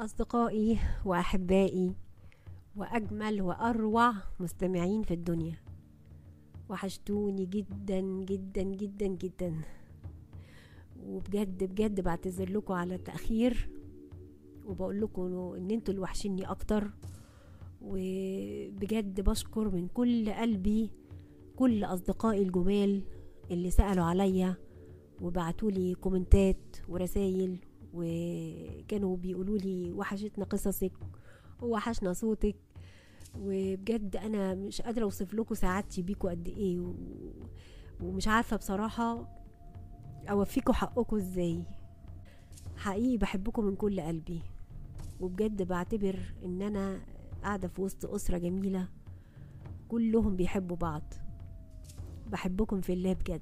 أصدقائي وأحبائي وأجمل وأروع مستمعين في الدنيا وحشتوني جدا جدا جدا جدا وبجد بجد بعتذر لكم على التأخير وبقول لكم ان انتوا اللي وحشيني اكتر وبجد بشكر من كل قلبي كل اصدقائي الجمال اللي سألوا عليا وبعتولي كومنتات ورسايل وكانوا بيقولوا لي وحشتنا قصصك ووحشنا صوتك وبجد انا مش قادره اوصف لكم سعادتي بيكم قد ايه و... ومش عارفه بصراحه اوفيكم حقكم ازاي حقيقي بحبكم من كل قلبي وبجد بعتبر ان انا قاعده في وسط اسره جميله كلهم بيحبوا بعض بحبكم في الله بجد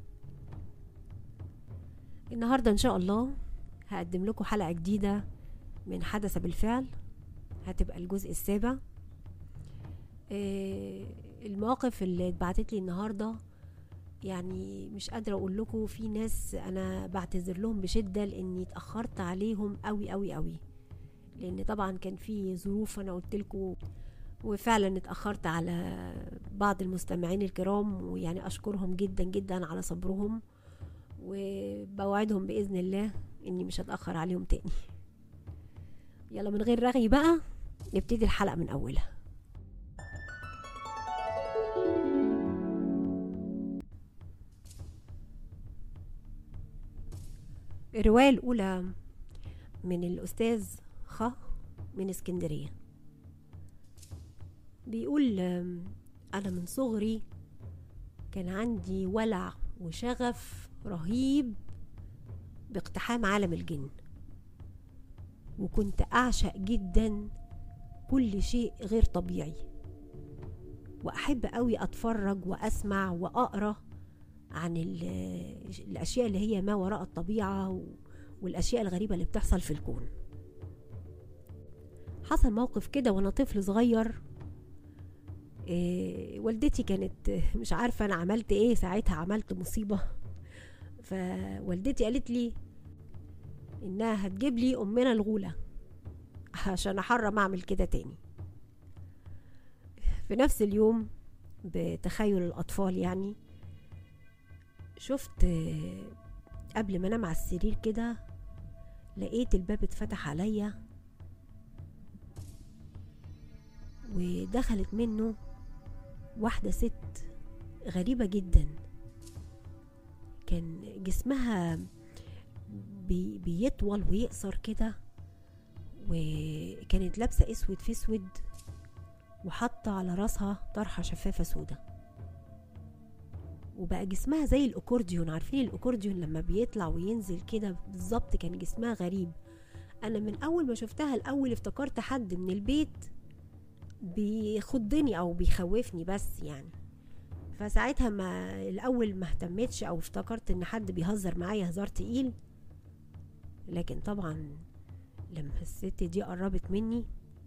النهارده ان شاء الله هقدم لكم حلقه جديده من حدث بالفعل هتبقى الجزء السابع آه المواقف اللي اتبعتت لي النهارده يعني مش قادرة اقول لكم في ناس انا بعتذر لهم بشدة لاني اتأخرت عليهم قوي قوي قوي لان طبعا كان في ظروف انا قلت لكم وفعلا اتأخرت على بعض المستمعين الكرام ويعني اشكرهم جدا جدا على صبرهم وبوعدهم باذن الله اني مش هتأخر عليهم تاني يلا من غير رغي بقى نبتدي الحلقة من أولها الرواية الأولى من الأستاذ خ من اسكندرية بيقول أنا من صغري كان عندي ولع وشغف رهيب باقتحام عالم الجن وكنت أعشق جدا كل شيء غير طبيعي وأحب قوي أتفرج وأسمع وأقرأ عن الأشياء اللي هي ما وراء الطبيعة والأشياء الغريبة اللي بتحصل في الكون حصل موقف كده وأنا طفل صغير إيه والدتي كانت مش عارفة أنا عملت إيه ساعتها عملت مصيبة فوالدتي قالت لي إنها هتجيب لي أمنا الغولة عشان احرم اعمل كده تاني في نفس اليوم بتخيل الاطفال يعني شفت قبل ما انام على السرير كده لقيت الباب اتفتح عليا ودخلت منه واحدة ست غريبة جدا كان جسمها بي بيطول ويقصر كده وكانت لابسة اسود في اسود وحاطة على راسها طرحة شفافة سودة وبقى جسمها زي الاكورديون عارفين الاكورديون لما بيطلع وينزل كده بالظبط كان جسمها غريب انا من اول ما شفتها الاول افتكرت حد من البيت بيخضني او بيخوفني بس يعني فساعتها ما الاول ما اهتمتش او افتكرت ان حد بيهزر معايا هزار تقيل لكن طبعا لما الست دي قربت مني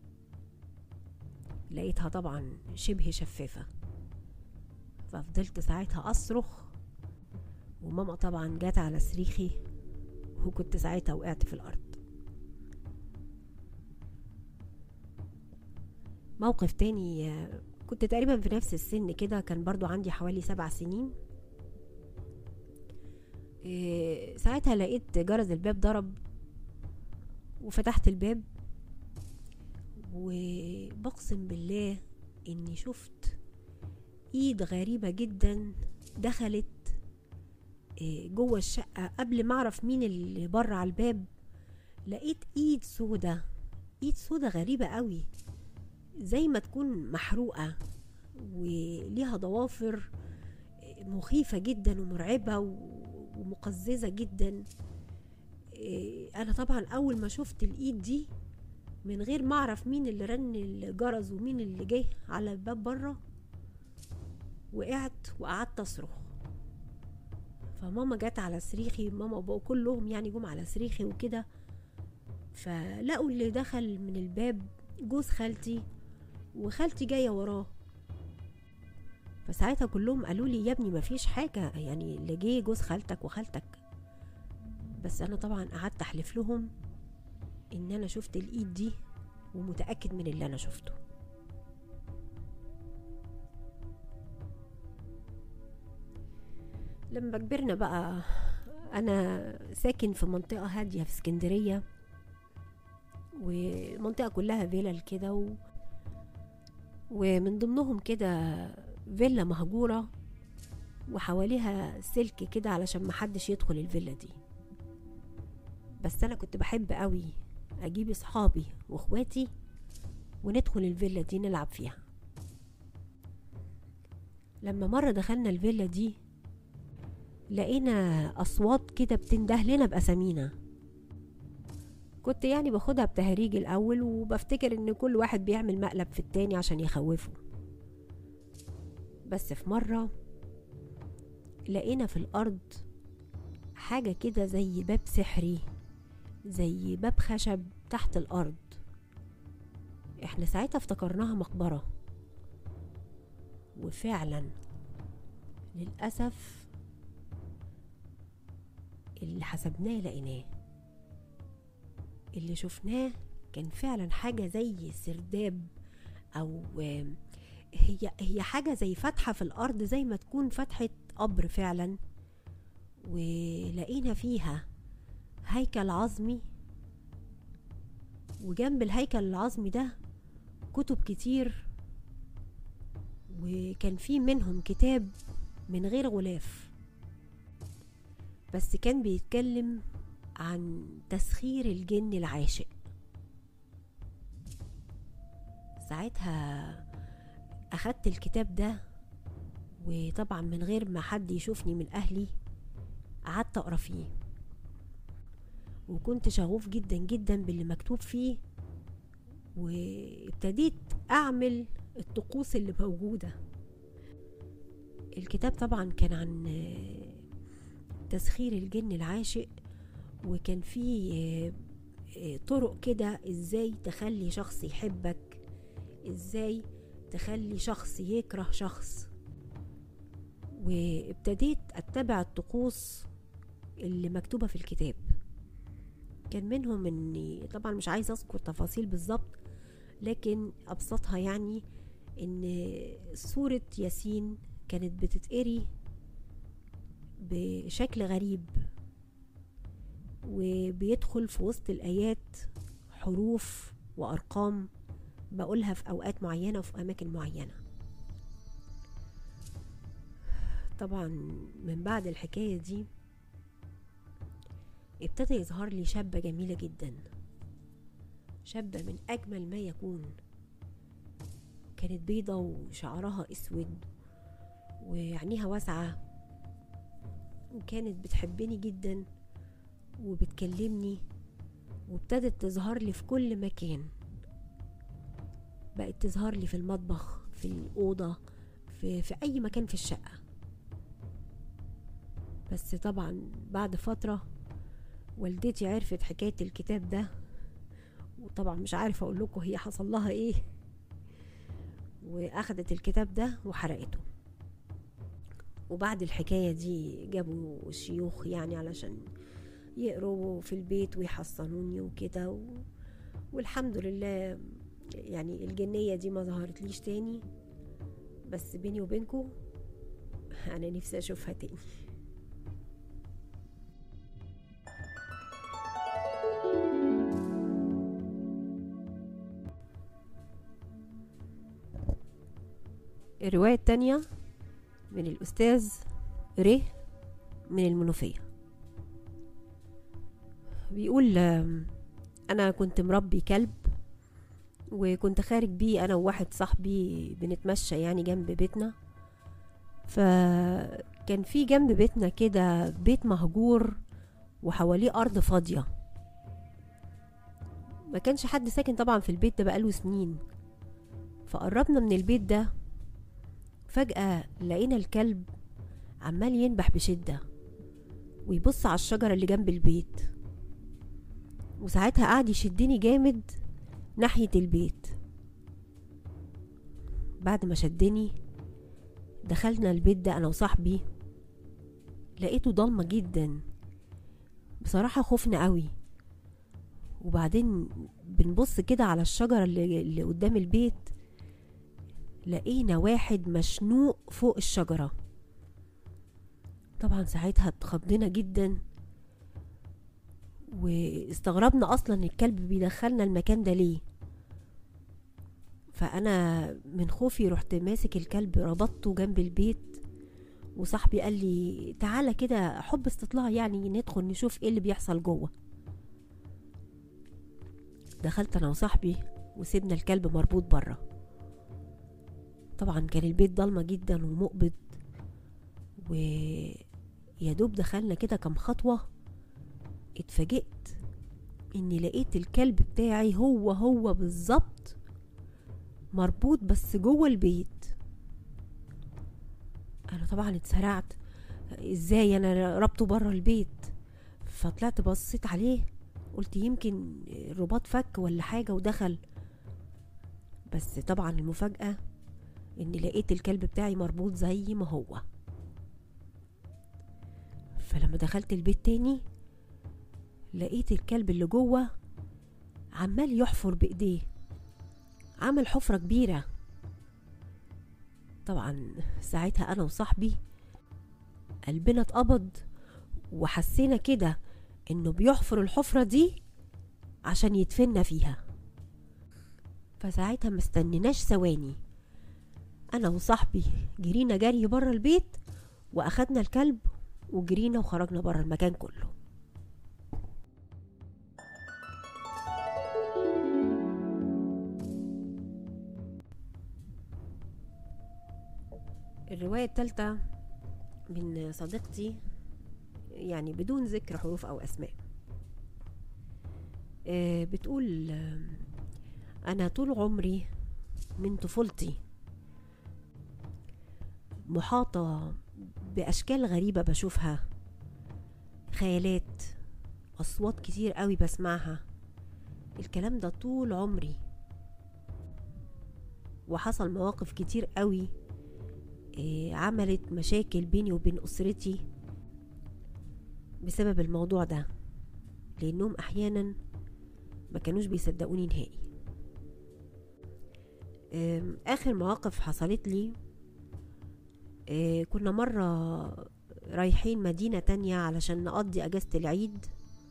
لقيتها طبعا شبه شفافة ففضلت ساعتها أصرخ وماما طبعا جات على صريخي وكنت ساعتها وقعت في الأرض موقف تاني كنت تقريبا في نفس السن كده كان برضو عندي حوالي سبع سنين ساعتها لقيت جرس الباب ضرب وفتحت الباب وبقسم بالله اني شفت ايد غريبة جدا دخلت جوه الشقة قبل ما اعرف مين اللي بره على الباب لقيت ايد سودة ايد سودة غريبة قوي زي ما تكون محروقة وليها ضوافر مخيفة جدا ومرعبة ومقززة جدا انا طبعا اول ما شفت الايد دي من غير ما اعرف مين اللي رن الجرس ومين اللي جه على الباب بره وقعت وقعدت اصرخ فماما جت على صريخي ماما وبقوا كلهم يعني جم على صريخي وكده فلقوا اللي دخل من الباب جوز خالتي وخالتي جاية وراه فساعتها كلهم قالوا لي يا ابني مفيش حاجة يعني اللي جه جوز خالتك وخالتك بس انا طبعا قعدت احلف لهم ان انا شفت الايد دي ومتاكد من اللي انا شفته لما كبرنا بقى انا ساكن في منطقه هاديه في اسكندريه والمنطقه كلها فيلل كده و... ومن ضمنهم كده فيلا مهجوره وحواليها سلك كده علشان محدش يدخل الفيلا دي بس انا كنت بحب قوي اجيب اصحابي واخواتي وندخل الفيلا دي نلعب فيها لما مرة دخلنا الفيلا دي لقينا أصوات كده بتنده لنا بأسامينا كنت يعني باخدها بتهريج الأول وبفتكر إن كل واحد بيعمل مقلب في التاني عشان يخوفه بس في مرة لقينا في الأرض حاجة كده زي باب سحري زي باب خشب تحت الأرض احنا ساعتها افتكرناها مقبرة وفعلا للأسف اللي حسبناه لقيناه اللي شفناه كان فعلا حاجة زي سرداب أو هي هي حاجة زي فتحة في الأرض زي ما تكون فتحة قبر فعلا ولقينا فيها هيكل عظمي وجنب الهيكل العظمي ده كتب كتير وكان في منهم كتاب من غير غلاف بس كان بيتكلم عن تسخير الجن العاشق ساعتها أخدت الكتاب ده وطبعا من غير ما حد يشوفني من أهلي قعدت أقرأ فيه وكنت شغوف جدا جدا باللي مكتوب فيه وابتديت أعمل الطقوس اللي موجودة الكتاب طبعا كان عن تسخير الجن العاشق وكان فيه طرق كده ازاي تخلي شخص يحبك ازاي تخلي شخص يكره شخص وابتديت اتبع الطقوس اللي مكتوبة في الكتاب كان منهم اني طبعا مش عايزة اذكر تفاصيل بالظبط لكن ابسطها يعني ان سورة ياسين كانت بتتقري بشكل غريب وبيدخل في وسط الآيات حروف وأرقام بقولها في أوقات معينة وفي أماكن معينة طبعا من بعد الحكاية دي ابتدى يظهر لي شابة جميلة جدا شابة من أجمل ما يكون كانت بيضة وشعرها أسود وعينيها واسعة وكانت بتحبني جدا وبتكلمني وابتدت تظهر لي في كل مكان بقت تظهر لي في المطبخ في الأوضة في, في أي مكان في الشقة بس طبعا بعد فترة والدتي عرفت حكاية الكتاب ده وطبعا مش عارفة أقول لكم هي حصل لها إيه وأخدت الكتاب ده وحرقته وبعد الحكاية دي جابوا شيوخ يعني علشان يقروا في البيت ويحصنوني وكده و... والحمد لله يعني الجنية دي ما ظهرت ليش تاني بس بيني وبينكو أنا نفسي أشوفها تاني الرواية التانية من الأستاذ ريه من المنوفية بيقول أنا كنت مربي كلب وكنت خارج بيه أنا وواحد صاحبي بنتمشى يعني جنب بيتنا فكان في جنب بيتنا كده بيت مهجور وحواليه أرض فاضية ما كانش حد ساكن طبعا في البيت ده بقاله سنين فقربنا من البيت ده فجأة لقينا الكلب عمال ينبح بشدة ويبص على الشجرة اللي جنب البيت وساعتها قعد يشدني جامد ناحية البيت بعد ما شدني دخلنا البيت ده أنا وصاحبي لقيته ضلمة جدا بصراحة خفنا قوي وبعدين بنبص كده على الشجرة اللي, اللي قدام البيت لقينا واحد مشنوق فوق الشجرة طبعا ساعتها اتخضينا جدا واستغربنا اصلا الكلب بيدخلنا المكان ده ليه فانا من خوفي رحت ماسك الكلب ربطته جنب البيت وصاحبي قال لي تعالى كده حب استطلاع يعني ندخل نشوف ايه اللي بيحصل جوه دخلت انا وصاحبي وسيبنا الكلب مربوط بره طبعا كان البيت ضلمة جدا ومقبض ويا دوب دخلنا كده كم خطوة اتفاجئت اني لقيت الكلب بتاعي هو هو بالظبط مربوط بس جوه البيت انا طبعا اتسرعت ازاي انا ربطه بره البيت فطلعت بصيت عليه قلت يمكن الرباط فك ولا حاجة ودخل بس طبعا المفاجأة اني لقيت الكلب بتاعي مربوط زي ما هو فلما دخلت البيت تاني لقيت الكلب اللي جوه عمال يحفر بايديه عمل حفرة كبيرة طبعا ساعتها انا وصاحبي قلبنا اتقبض وحسينا كده انه بيحفر الحفرة دي عشان يدفننا فيها فساعتها مستنيناش ثواني انا وصاحبي جرينا جري بره البيت واخدنا الكلب وجرينا وخرجنا بره المكان كله الرواية التالتة من صديقتي يعني بدون ذكر حروف أو أسماء آه، بتقول آه، أنا طول عمري من طفولتي محاطة بأشكال غريبة بشوفها خيالات أصوات كتير قوي بسمعها الكلام ده طول عمري وحصل مواقف كتير قوي إيه، عملت مشاكل بيني وبين أسرتي بسبب الموضوع ده لأنهم أحيانا ما كانوش بيصدقوني نهائي أم، آخر مواقف حصلت لي إيه، كنا مرة رايحين مدينة تانية علشان نقضي أجازة العيد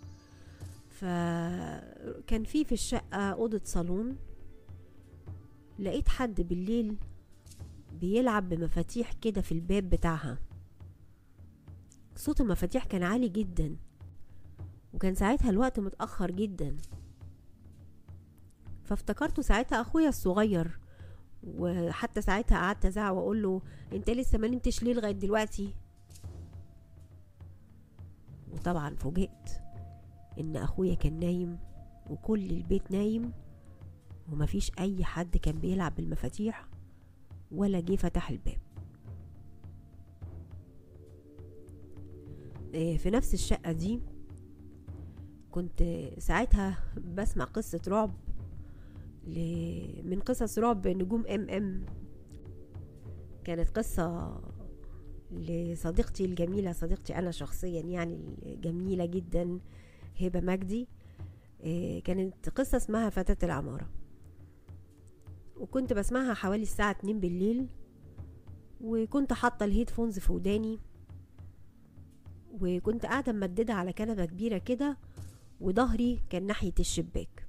فكان في في الشقة أوضة صالون لقيت حد بالليل بيلعب بمفاتيح كده في الباب بتاعها صوت المفاتيح كان عالي جدا وكان ساعتها الوقت متأخر جدا فافتكرته ساعتها أخويا الصغير وحتى ساعتها قعدت ازعق واقول له انت لسه ما نمتش ليه لغايه دلوقتي وطبعا فوجئت ان اخويا كان نايم وكل البيت نايم ومفيش اي حد كان بيلعب بالمفاتيح ولا جه فتح الباب إيه، في نفس الشقة دي كنت ساعتها بسمع قصة رعب ل- من قصص رعب نجوم ام ام كانت قصة لصديقتي الجميلة صديقتي أنا شخصيا يعني الجميلة جدا هبة مجدي إيه، كانت قصة اسمها فتاة العمارة وكنت بسمعها حوالي الساعة 2 بالليل وكنت حاطة الهيدفونز في وداني وكنت قاعدة ممددة على كنبة كبيرة كده وظهري كان ناحية الشباك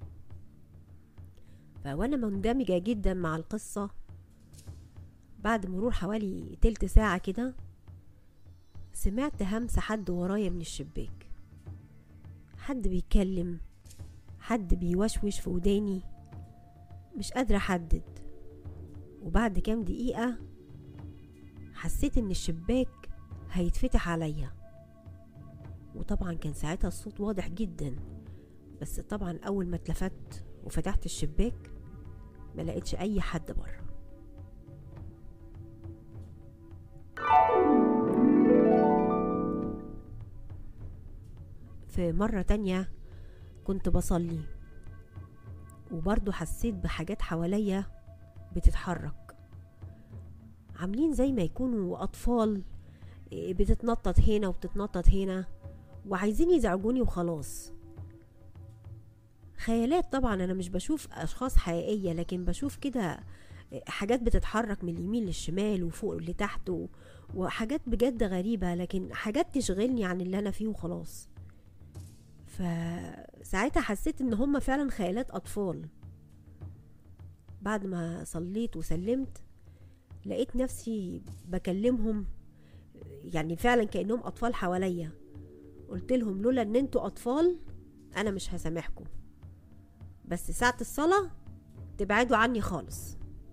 فوانا مندمجة جدا مع القصة بعد مرور حوالي تلت ساعة كده سمعت همس حد ورايا من الشباك حد بيتكلم حد بيوشوش في وداني مش قادرة أحدد وبعد كام دقيقة حسيت إن الشباك هيتفتح عليا وطبعا كان ساعتها الصوت واضح جدا بس طبعا أول ما اتلفت وفتحت الشباك ما لقيتش أي حد بره في مرة تانية كنت بصلي وبرضه حسيت بحاجات حواليا بتتحرك عاملين زي ما يكونوا أطفال إيه، بتتنطط هنا وبتتنطط هنا وعايزين يزعجوني وخلاص خيالات طبعا انا مش بشوف اشخاص حقيقيه لكن بشوف كده حاجات بتتحرك من اليمين للشمال وفوق لتحت و... وحاجات بجد غريبة لكن حاجات تشغلني عن اللي أنا فيه وخلاص فساعتها حسيت إن هما فعلا خيالات أطفال بعد ما صليت وسلمت لقيت نفسي بكلمهم يعني فعلا كأنهم أطفال حواليا قلت لهم لولا إن انتوا أطفال أنا مش هسامحكم بس ساعة الصلاة تبعدوا عني خالص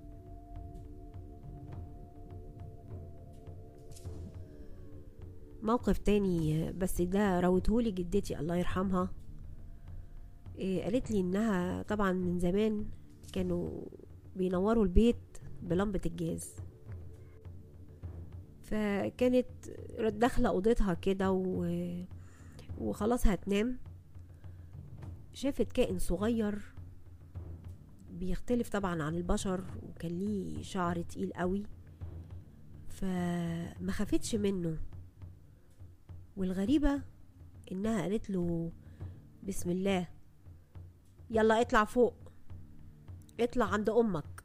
موقف تاني بس ده راوتهولي جدتي الله يرحمها إيه قالت لي انها طبعا من زمان كانوا بينوروا البيت بلمبة الجاز فكانت داخلة اوضتها كده و... وخلاص هتنام شافت كائن صغير بيختلف طبعا عن البشر وكان ليه شعر تقيل قوي فما خافتش منه والغريبة إنها قالت له بسم الله يلا اطلع فوق اطلع عند أمك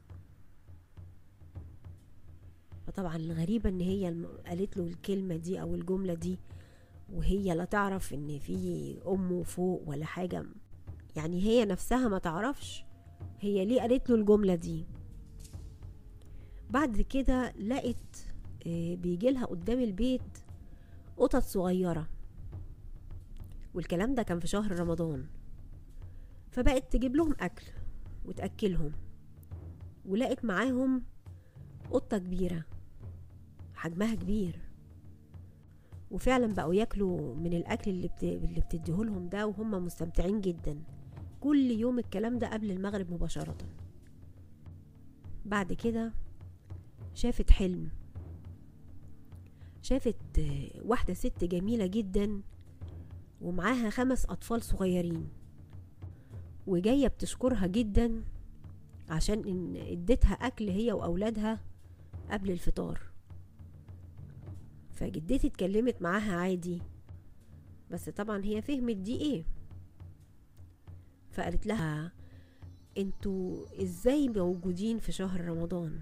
فطبعا الغريبة إن هي قالت له الكلمة دي أو الجملة دي وهي لا تعرف إن في أمه فوق ولا حاجة يعني هي نفسها ما تعرفش هي ليه قالت له الجملة دي بعد كده لقت بيجيلها قدام البيت قطط صغيرة والكلام ده كان في شهر رمضان فبقت تجيب لهم أكل وتأكلهم ولقت معاهم قطة كبيرة حجمها كبير وفعلا بقوا ياكلوا من الأكل اللي, بت... اللي بتديهولهم ده وهم مستمتعين جدا كل يوم الكلام ده قبل المغرب مباشرة بعد كده شافت حلم شافت واحدة ست جميلة جدا ومعاها خمس أطفال صغيرين وجاية بتشكرها جدا عشان إن اديتها أكل هي وأولادها قبل الفطار فجدتي اتكلمت معاها عادي بس طبعا هي فهمت دي ايه فقالت لها انتوا ازاي موجودين في شهر رمضان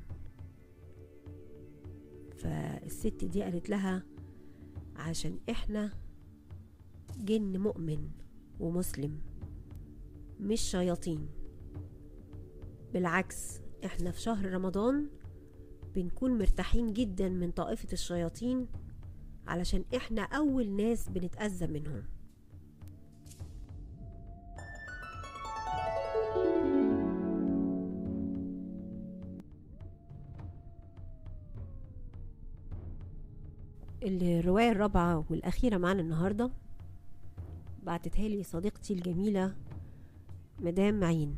فالست دي قالت لها عشان احنا جن مؤمن ومسلم مش شياطين بالعكس احنا في شهر رمضان بنكون مرتاحين جدا من طائفة الشياطين علشان احنا اول ناس بنتأذى منهم الرواية الرابعة والأخيرة معانا النهاردة بعتتها لي صديقتي الجميلة مدام معين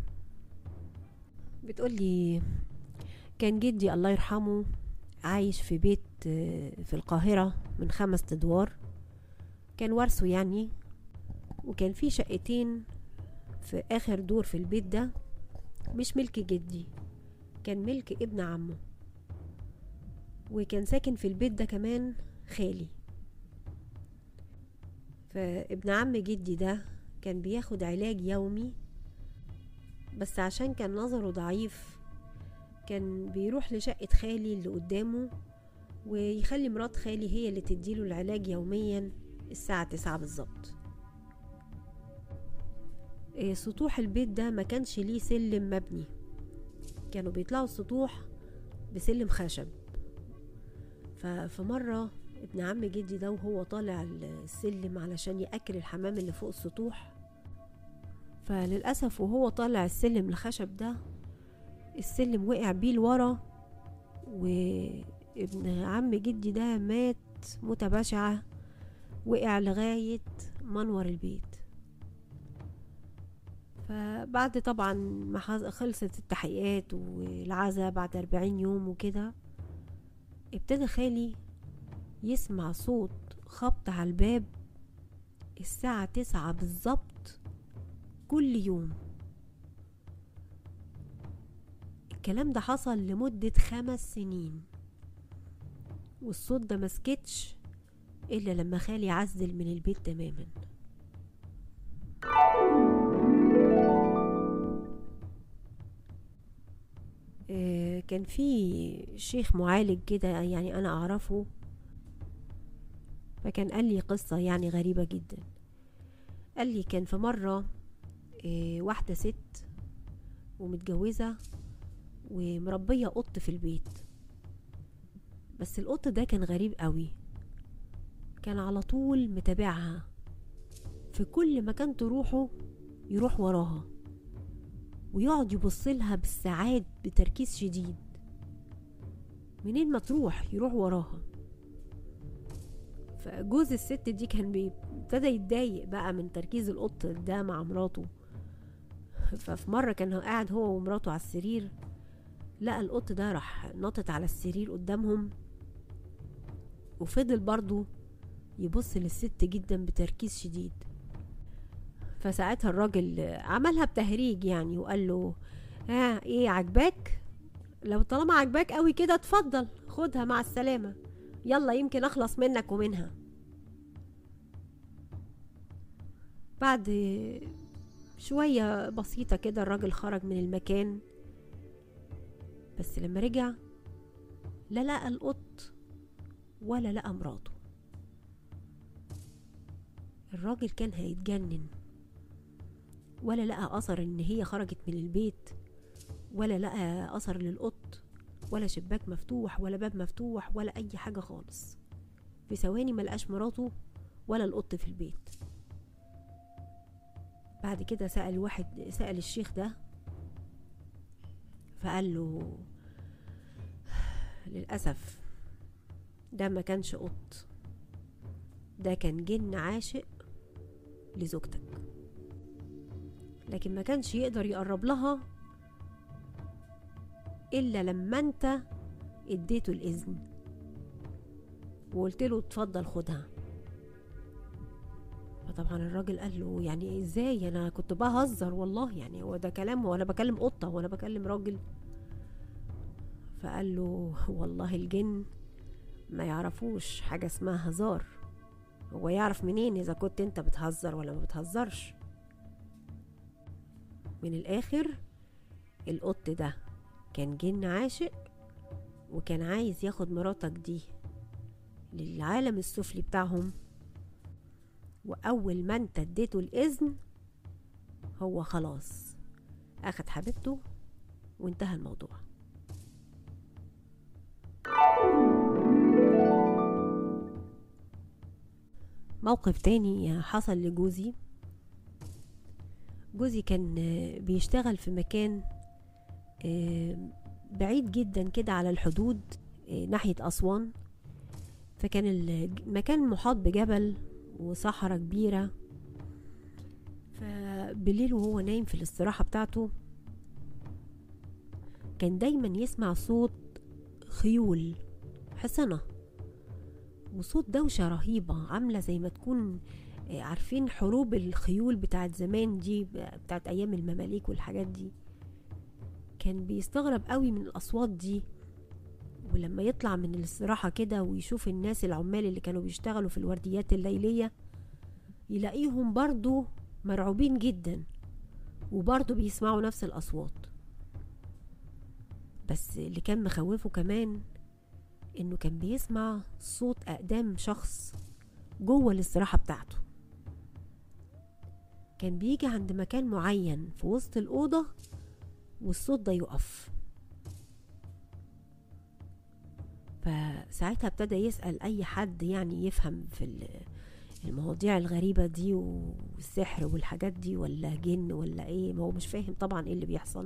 بتقولي كان جدي الله يرحمه عايش في بيت في القاهرة من خمس أدوار كان ورثه يعني وكان في شقتين في آخر دور في البيت ده مش ملك جدي كان ملك ابن عمه وكان ساكن في البيت ده كمان خالي فابن عم جدي ده كان بياخد علاج يومي بس عشان كان نظره ضعيف كان بيروح لشقة خالي اللي قدامه ويخلي مرات خالي هي اللي تديله العلاج يوميا الساعة تسعة بالظبط سطوح البيت ده ما كانش ليه سلم مبني كانوا بيطلعوا السطوح بسلم خشب ففي مرة ابن عم جدي ده وهو طالع السلم علشان يأكل الحمام اللي فوق السطوح فللأسف وهو طالع السلم الخشب ده السلم وقع بيه لورا وابن عم جدي ده مات موتة بشعة وقع لغاية منور البيت فبعد طبعا ما خلصت التحقيقات والعزا بعد أربعين يوم وكده ابتدى خالي يسمع صوت خبط على الباب الساعة تسعة بالظبط كل يوم الكلام ده حصل لمدة خمس سنين والصوت ده مسكتش إلا لما خالي عزل من البيت تماما فكان في شيخ معالج كده يعني انا اعرفه فكان قال لي قصة يعني غريبة جدا قال لي كان في مرة إيه، واحدة ست ومتجوزة ومربية قط في البيت بس القط ده كان غريب قوي كان على طول متابعها في كل مكان تروحه يروح وراها ويقعد يبصلها بالساعات بتركيز شديد منين ما تروح يروح وراها فجوز الست دي كان بي- ابتدى يتضايق بقى من تركيز القط ده مع مراته ففي مرة كان هو قاعد هو ومراته على السرير لقى القط ده راح نطت على السرير قدامهم وفضل برضو يبص للست جدا بتركيز شديد فساعتها الراجل عملها بتهريج يعني وقال له ها ايه عجباك لو طالما عجباك قوي كده اتفضل خدها مع السلامة يلا يمكن اخلص منك ومنها بعد شوية بسيطة كده الراجل خرج من المكان بس لما رجع لا لقى القط ولا لقى مراته الراجل كان هيتجنن ولا لقى أثر إن هي خرجت من البيت ولا لقى أثر للقط ولا شباك مفتوح ولا باب مفتوح ولا أي حاجة خالص في ثواني ملقاش مراته ولا القط في البيت بعد كده سأل واحد سأل الشيخ ده فقال له للأسف ده ما كانش قط ده كان جن عاشق لزوجتك لكن ما كانش يقدر يقرب لها إلا لما أنت اديته الإذن وقلت له اتفضل خدها فطبعا الراجل قال له يعني ازاي انا كنت بهزر والله يعني هو ده كلام وانا بكلم قطه وانا بكلم راجل فقال له والله الجن ما يعرفوش حاجه اسمها هزار هو يعرف منين اذا كنت انت بتهزر ولا ما بتهزرش من الاخر القط ده كان جن عاشق وكان عايز ياخد مراتك دي للعالم السفلي بتاعهم وأول ما انت اديته الإذن هو خلاص أخد حبيبته وانتهى الموضوع موقف تاني حصل لجوزي جوزي كان بيشتغل في مكان بعيد جدا كده على الحدود ناحية أسوان فكان المكان محاط بجبل وصحراء كبيرة فبالليل وهو نايم في الاستراحة بتاعته كان دايما يسمع صوت خيول حصنة وصوت دوشة رهيبة عاملة زي ما تكون عارفين حروب الخيول بتاعت زمان دي بتاعت أيام المماليك والحاجات دي كان بيستغرب قوي من الأصوات دي ولما يطلع من الاستراحة كده ويشوف الناس العمال اللي كانوا بيشتغلوا في الورديات الليلية يلاقيهم برضو مرعوبين جدا وبرضو بيسمعوا نفس الأصوات بس اللي كان مخوفه كمان انه كان بيسمع صوت أقدام شخص جوه الاستراحة بتاعته كان بيجي عند مكان معين في وسط الأوضة والصوت ده يقف فساعتها ابتدى يسأل أي حد يعني يفهم في المواضيع الغريبة دي والسحر والحاجات دي ولا جن ولا ايه ما هو مش فاهم طبعا ايه اللي بيحصل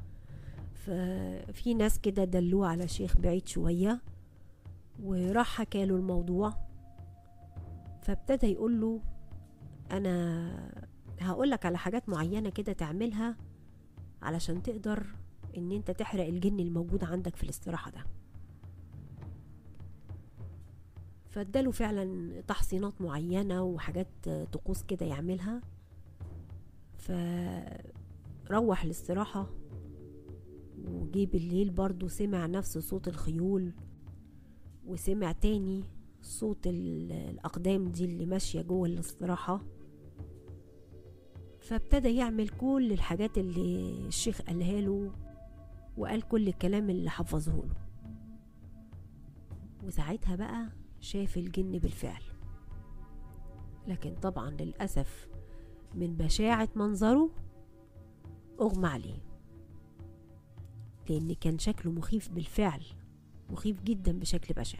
ففي ناس كده دلوه على شيخ بعيد شوية وراح حكاله الموضوع فابتدى يقول له انا هقولك على حاجات معينة كده تعملها علشان تقدر ان انت تحرق الجن الموجود عندك في الاستراحة ده فاداله فعلا تحصينات معينة وحاجات طقوس كده يعملها فروح الاستراحة وجي بالليل برضو سمع نفس صوت الخيول وسمع تاني صوت الأقدام دي اللي ماشية جوه الاستراحة فابتدى يعمل كل الحاجات اللي الشيخ قالها له وقال كل الكلام اللي حفظه له وساعتها بقى شاف الجن بالفعل لكن طبعا للأسف من بشاعة منظره أغمى عليه لأن كان شكله مخيف بالفعل مخيف جدا بشكل بشع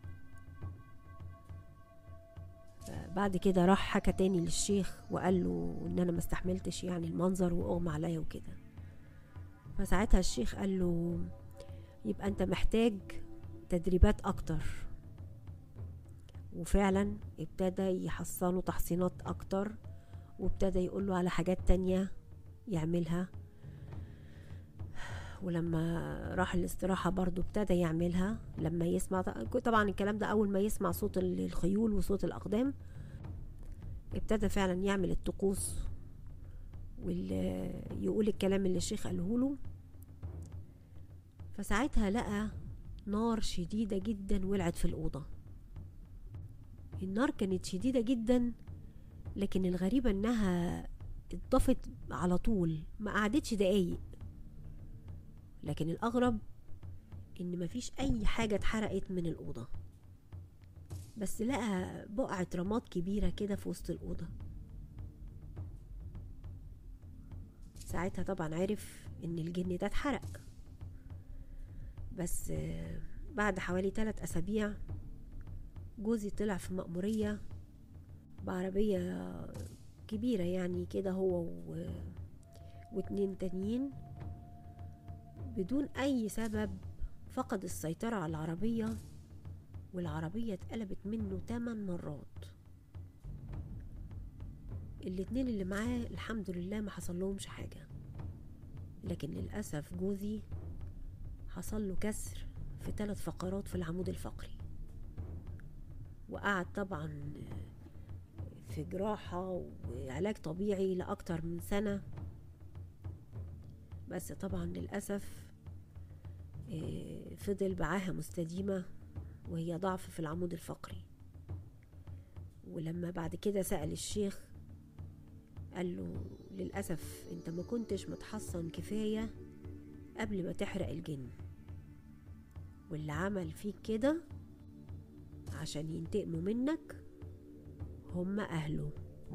بعد كده راح حكى تاني للشيخ وقال له ان انا ما استحملتش يعني المنظر واغمى عليا وكده فساعتها الشيخ قال له يبقى انت محتاج تدريبات اكتر وفعلا ابتدى يحصنه تحصينات اكتر وابتدى يقول له على حاجات تانية يعملها ولما راح الاستراحة برضو ابتدى يعملها لما يسمع طبعا الكلام ده أول ما يسمع صوت الخيول وصوت الأقدام ابتدى فعلا يعمل الطقوس ويقول الكلام اللي الشيخ قاله له فساعتها لقى نار شديدة جدا ولعت في الأوضة النار كانت شديدة جدا لكن الغريبة انها اتضفت على طول ما قعدتش دقايق لكن الأغرب إن مفيش أي حاجة اتحرقت من الأوضة بس لقى بقعة رماد كبيرة كده في وسط الأوضة ساعتها طبعا عرف إن الجن ده اتحرق بس بعد حوالي ثلاث أسابيع جوزي طلع في مأمورية بعربية كبيرة يعني كده هو و... واتنين تانيين بدون أي سبب فقد السيطرة على العربية والعربية اتقلبت منه تمن مرات الاتنين اللي معاه الحمد لله ما حصل لهمش حاجة لكن للأسف جوزي حصل له كسر في ثلاث فقرات في العمود الفقري وقعد طبعا في جراحة وعلاج طبيعي لأكتر من سنة بس طبعا للأسف فضل بعاهة مستديمة وهي ضعف في العمود الفقري ولما بعد كده سأل الشيخ قال له للأسف انت ما كنتش متحصن كفاية قبل ما تحرق الجن واللي عمل فيك كده عشان ينتقموا منك هم أهله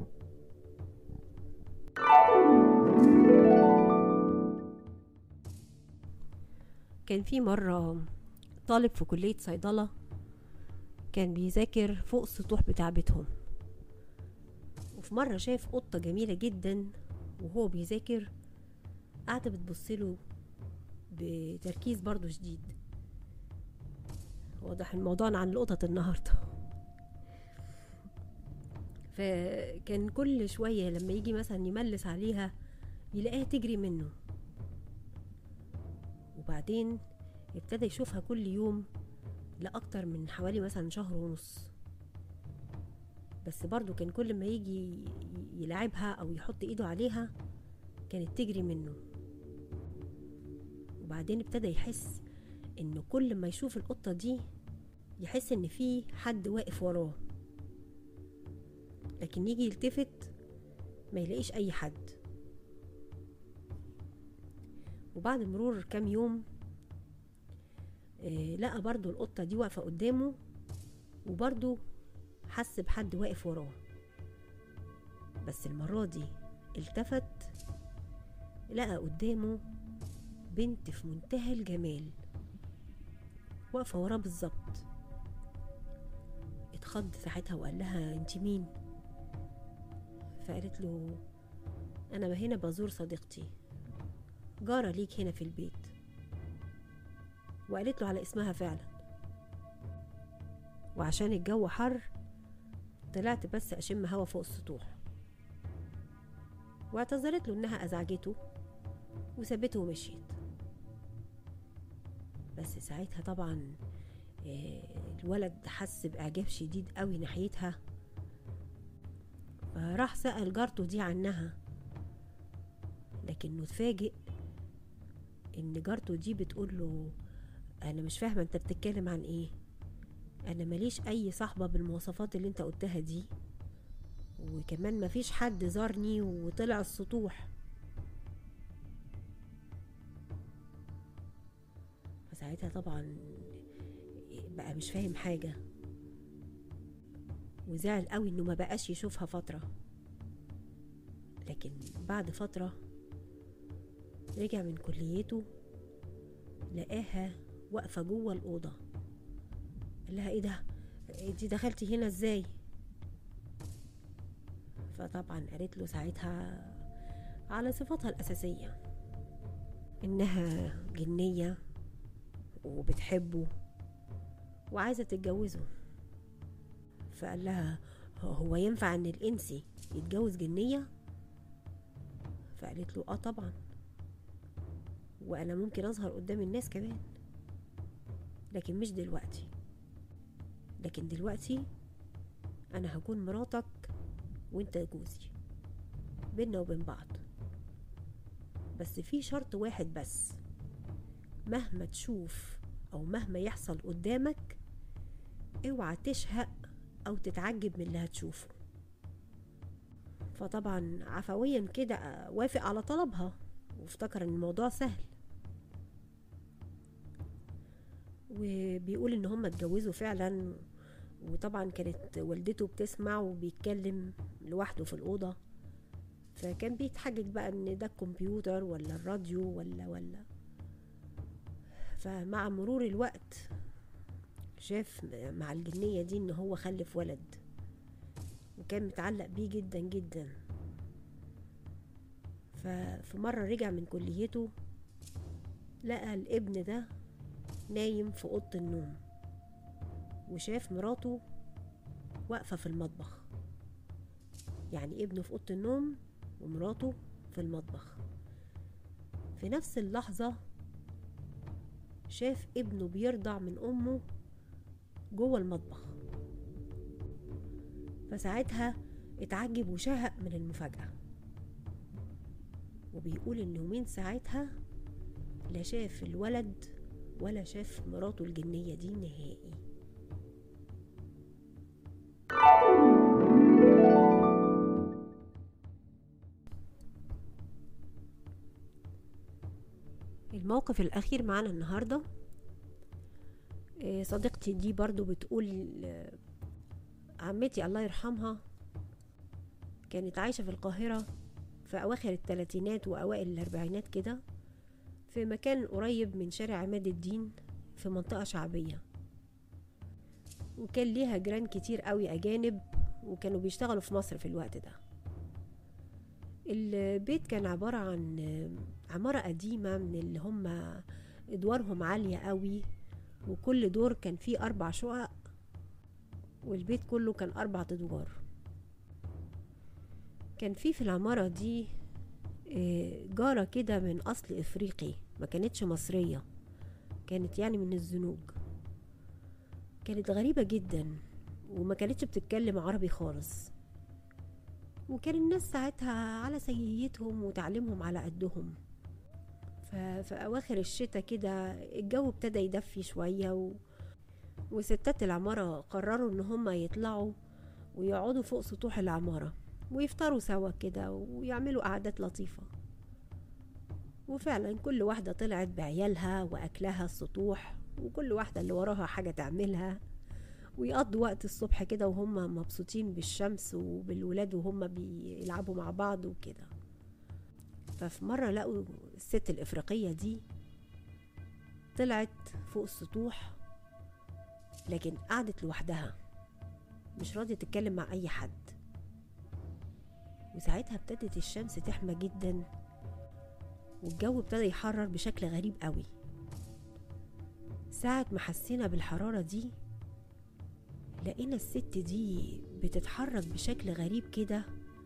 كان في مرة طالب في كلية صيدلة كان بيذاكر فوق السطوح بتاع بيتهم وفي مرة شاف قطة جميلة جدا وهو بيذاكر قاعدة بتبصله بتركيز برضو شديد واضح الموضوع عن القطط النهاردة فكان كل شوية لما يجي مثلا يملس عليها يلاقيها تجري منه وبعدين ابتدى يشوفها كل يوم لأكتر من حوالي مثلا شهر ونص بس برضو كان كل ما يجي يلعبها أو يحط إيده عليها كانت تجري منه وبعدين ابتدى يحس إنه كل ما يشوف القطة دي يحس إن في حد واقف وراه لكن يجي يلتفت ما يلاقيش أي حد وبعد مرور كام يوم آه لقى برضو القطة دي واقفة قدامه وبرضو حس بحد واقف وراه بس المرة دي التفت لقى قدامه بنت في منتهى الجمال واقفة وراه بالظبط اتخض ساعتها وقال لها انت مين فقالت له انا هنا بزور صديقتي جارة ليك هنا في البيت وقالت له على اسمها فعلا وعشان الجو حر طلعت بس أشم هوا فوق السطوح واعتذرت له إنها أزعجته وسابته ومشيت بس ساعتها طبعا الولد حس بإعجاب شديد قوي ناحيتها فراح سأل جارته دي عنها لكنه اتفاجئ ان جارته دي بتقول له انا مش فاهمه انت بتتكلم عن ايه انا ماليش اي صاحبه بالمواصفات اللي انت قلتها دي وكمان مفيش حد زارني وطلع السطوح فساعتها طبعا بقى مش فاهم حاجة وزعل قوي انه ما بقاش يشوفها فترة لكن بعد فترة رجع من كليته لقاها واقفة جوه الأوضة قال لها ايه ده انتي دخلتي هنا ازاي فطبعا قالت له ساعتها على صفاتها الأساسية إنها جنية وبتحبه وعايزة تتجوزه فقال لها هو ينفع إن الإنسي يتجوز جنية فقالت له اه طبعا وانا ممكن اظهر قدام الناس كمان لكن مش دلوقتي لكن دلوقتي انا هكون مراتك وانت جوزي بينا وبين بعض بس في شرط واحد بس مهما تشوف او مهما يحصل قدامك اوعى تشهق او تتعجب من اللي هتشوفه فطبعا عفويا كده وافق على طلبها وافتكر ان الموضوع سهل وبيقول ان هم اتجوزوا فعلا وطبعا كانت والدته بتسمع وبيتكلم لوحده في الأوضة فكان بيتحجج بقى ان ده الكمبيوتر ولا الراديو ولا ولا فمع مرور الوقت شاف مع الجنية دي ان هو خلف ولد وكان متعلق بيه جدا جدا ففي مرة رجع من كليته لقى الابن ده نايم في أوضة النوم وشاف مراته واقفة في المطبخ يعني ابنه في أوضة النوم ومراته في المطبخ في نفس اللحظة شاف ابنه بيرضع من أمه جوه المطبخ فساعتها اتعجب وشهق من المفاجأة وبيقول انه من ساعتها لا شاف الولد ولا شاف مراته الجنية دي نهائي الموقف الأخير معانا النهاردة صديقتي دي برضو بتقول عمتي الله يرحمها كانت عايشة في القاهرة في أواخر الثلاثينات وأوائل الأربعينات كده في مكان قريب من شارع عماد الدين في منطقة شعبية وكان ليها جيران كتير قوي أجانب وكانوا بيشتغلوا في مصر في الوقت ده البيت كان عبارة عن عمارة قديمة من اللي هم ادوارهم عالية قوي وكل دور كان فيه أربع شقق والبيت كله كان أربع أدوار كان في في العمارة دي جارة كده من أصل إفريقي ما كانتش مصرية كانت يعني من الزنوج كانت غريبة جدا وما كانتش بتتكلم عربي خالص وكان الناس ساعتها على سيئتهم وتعليمهم على قدهم ففي أواخر الشتاء كده الجو ابتدى يدفي شوية و... وستات العمارة قرروا إن هما يطلعوا ويقعدوا فوق سطوح العمارة ويفطروا سوا كده ويعملوا قعدات لطيفة وفعلا كل واحدة طلعت بعيالها وأكلها السطوح وكل واحدة اللي وراها حاجة تعملها ويقضوا وقت الصبح كده وهم مبسوطين بالشمس وبالولاد وهم بيلعبوا مع بعض وكده ففي مرة لقوا الست الإفريقية دي طلعت فوق السطوح لكن قعدت لوحدها مش راضية تتكلم مع أي حد وساعتها ابتدت الشمس تحمى جدا والجو ابتدى يحرر بشكل غريب قوي ساعة ما حسينا بالحرارة دي لقينا الست دي بتتحرك بشكل غريب كده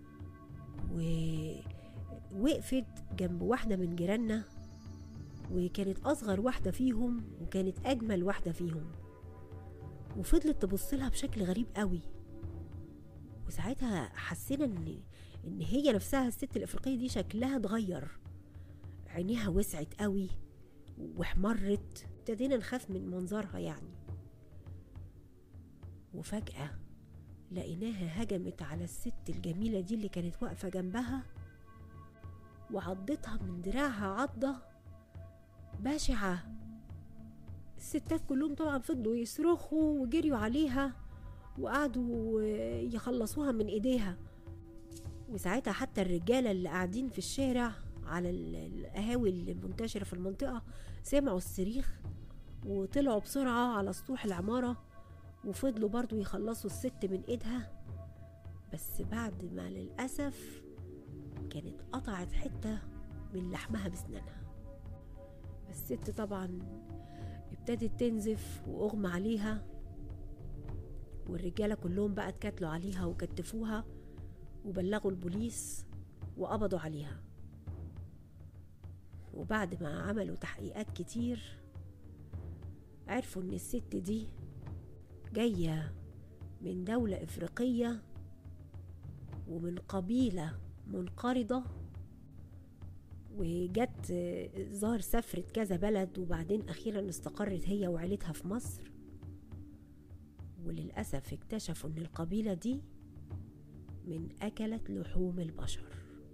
ووقفت جنب واحدة من جيراننا وكانت أصغر واحدة فيهم وكانت أجمل واحدة فيهم وفضلت تبص لها بشكل غريب قوي وساعتها حسينا ان ان هي نفسها الست الافريقيه دي شكلها اتغير عينيها وسعت قوي واحمرت ابتدينا نخاف من منظرها يعني وفجاه لقيناها هجمت على الست الجميله دي اللي كانت واقفه جنبها وعضتها من دراعها عضه بشعه الستات كلهم طبعا فضلوا يصرخوا وجريوا عليها وقعدوا يخلصوها من ايديها وساعتها حتى الرجاله اللي قاعدين في الشارع على القهاوي المنتشره في المنطقه سمعوا الصريخ وطلعوا بسرعه على سطوح العماره وفضلوا برضو يخلصوا الست من ايدها بس بعد ما للأسف كانت قطعت حتة من لحمها بسنانها الست طبعا ابتدت تنزف وأغمى عليها والرجالة كلهم بقى اتكتلوا عليها وكتفوها وبلغوا البوليس وقبضوا عليها وبعد ما عملوا تحقيقات كتير عرفوا ان الست دي جاية من دولة إفريقية ومن قبيلة منقرضة وجت ظهر سافرت كذا بلد وبعدين أخيرا استقرت هي وعيلتها في مصر وللأسف اكتشفوا إن القبيلة دي من أكلة لحوم البشر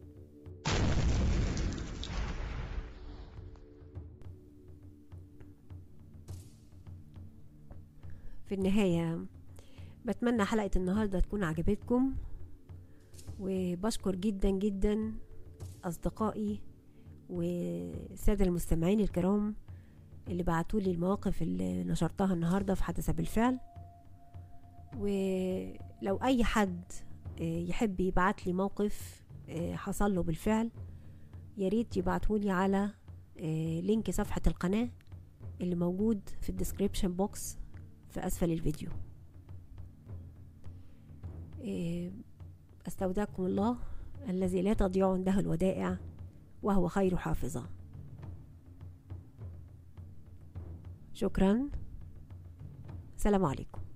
في النهاية بتمنى حلقة النهاردة تكون عجبتكم وبشكر جدا جدا أصدقائي والسادة المستمعين الكرام اللي بعتولي المواقف اللي نشرتها النهاردة في حدث بالفعل ولو أي حد يحب يبعت لي موقف حصل له بالفعل ياريت يبعتهولي على لينك صفحة القناة اللي موجود في الديسكريبشن بوكس في أسفل الفيديو أستودعكم الله الذي لا تضيع عنده الودائع وهو خير حافظة شكرا سلام عليكم